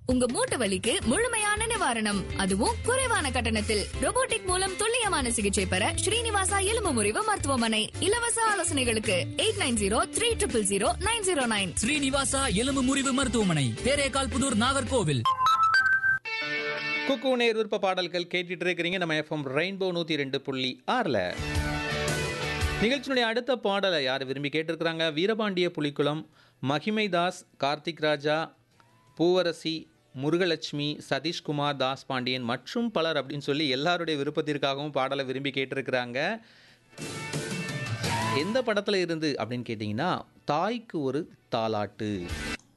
உங்க மூட்டு வலிக்கு முழுமையான நிவாரணம் அதுவும் குறைவான கட்டணத்தில் robotic மூலம் துல்லியமான சிகிச்சை பெற ஸ்ரீனிவாசா எலும்பு முறிவு மருத்துவமனை இலவச ஆலோசனைகளுக்கு eight nine zero three triple zero nine zero nine Srinivasa எலும்பு முறிவு மருத்துவமனை தேரேகால் புதூர் நாகர்கோவில் குக்கு நேர் விருப்ப பாடல்கள் கேட்டுட்டு இருக்கிறீங்க நம்ம எஃப்எம் ரெயின்போ நூற்றி ரெண்டு புள்ளி ஆறில் நிகழ்ச்சியினுடைய அடுத்த பாடலை யார் விரும்பி கேட்டிருக்கிறாங்க வீரபாண்டிய புலிக்குளம் மகிமைதாஸ் கார்த்திக் ராஜா பூவரசி முருகலட்சுமி சதீஷ்குமார் தாஸ் பாண்டியன் மற்றும் பலர் அப்படின்னு சொல்லி எல்லாருடைய விருப்பத்திற்காகவும் பாடலை விரும்பி கேட்டிருக்கிறாங்க எந்த படத்தில் இருந்து அப்படின்னு கேட்டிங்கன்னா தாய்க்கு ஒரு தாலாட்டு